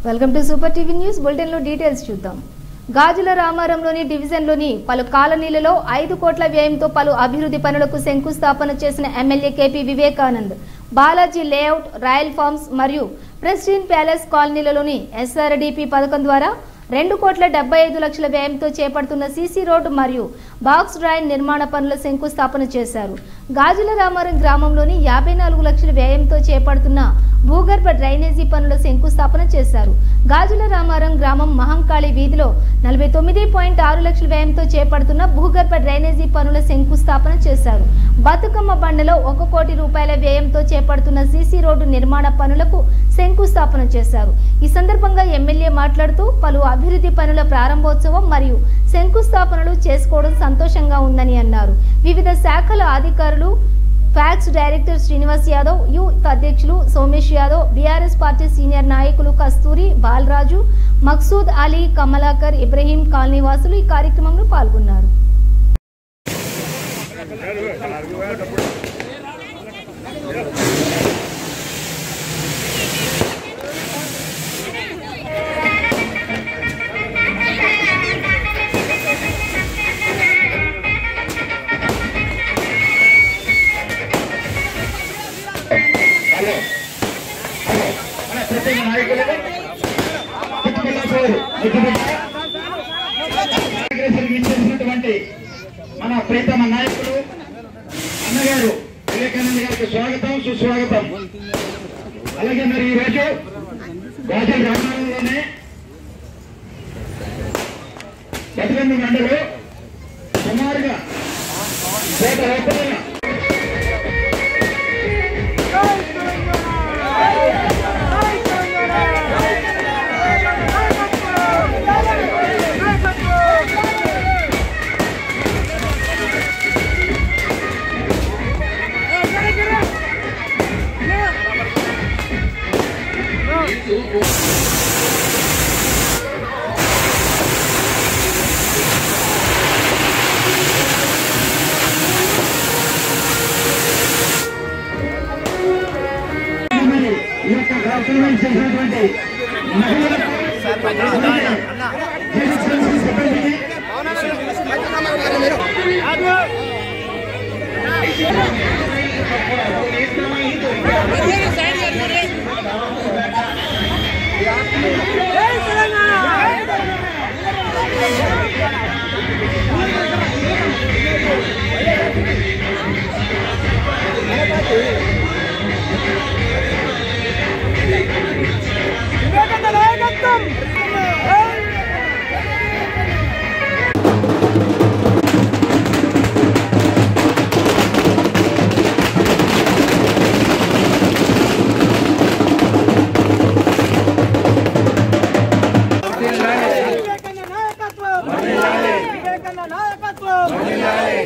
welcome to super TV news బులెటిన్లో details చూద్దాం గాజుల రామారంలోని డివిజన్లోని పలు కాలనీలలో ఐదు కోట్ల వ్యయంతో పలు అభివృద్ధి పనులకు శంకుస్థాపన చేసిన MLA KP Vivekanand Balaji layout royal farms మరియు ప్రెసిడెంట్ ప్యాలెస్ కాలనీలలోని ఎస్ఆర్డిపి పథకం ద్వారా రెండు కోట్ల డెబ్బై ఐదు లక్షల వ్యయంతో చేపడుతున్న సీసీ రోడ్డు మరియు బాక్స్ డ్రైన్ నిర్మాణ పనుల శంకుస్థాపన చేశారు గాజుల రామారం గ్రామంలోని యాభై నాలుగు లక్షల వ్యయంతో చేపడుతున్న భూగర్భ డ్రైనేజీ పనుల శంకుస్థాపన చేశారు గాజుల రామారం గ్రామం మహంకాళి వీధిలో నలభై తొమ్మిది పాయింట్ ఆరు లక్షల వ్యయంతో చేపడుతున్న భూగర్భ డ్రైనేజీ పనుల శంకుస్థాపన చేశారు బతుకమ్మ బండలో ఒక కోటి రూపాయల వ్యయంతో చేపడుతున్న సీసీ రోడ్డు నిర్మాణ పనులకు శంకుస్థాపన చేశారు ఈ సందర్భంగా ఎమ్మెల్యే మాట్లాడుతూ పలు అభివృద్ధి పనుల ప్రారంభోత్సవం మరియు శంకుస్థాపనలు చేసుకోవడం సంతోషంగా ఉందని అన్నారు వివిధ శాఖల అధికారులు PACS director Srinivas Yadav youth అధ్యక్షులు Somesh Yadav BRS party senior నాయకులు కస్తూరి బాలరాజు మక్సూద్ అలీ కమలాకర్ ఇబ్రహీం కాలనీవాసులు ఈ కార్యక్రమంలో పాల్గొన్నారు హలో హలో మన ప్రత్యేక నాయకులు చిక్కబల్లాపూర్ ముద్దుబిడ్డ కాంగ్రెస్ ఇచ్చేసినటువంటి మన ప్రీతమ నాయకులు అన్నగారు వివేకానంద గారికి స్వాగతం సుస్వాగతం అలాగే మరి ఈరోజు గాజల్ రామారంలోనే బతుకమ్మ మండలు సుమారుగా కోట రూపాయల మరి ఈ యొక్క కార్యక్రమం చేసినటువంటి మహిళలకు అలాగే జీహెచ్ఎంసీ సిబ్బందికి వివేకానంద నాయకత్వం వివేకానంద నాయకత్వం వివేకానంద నాయకత్వం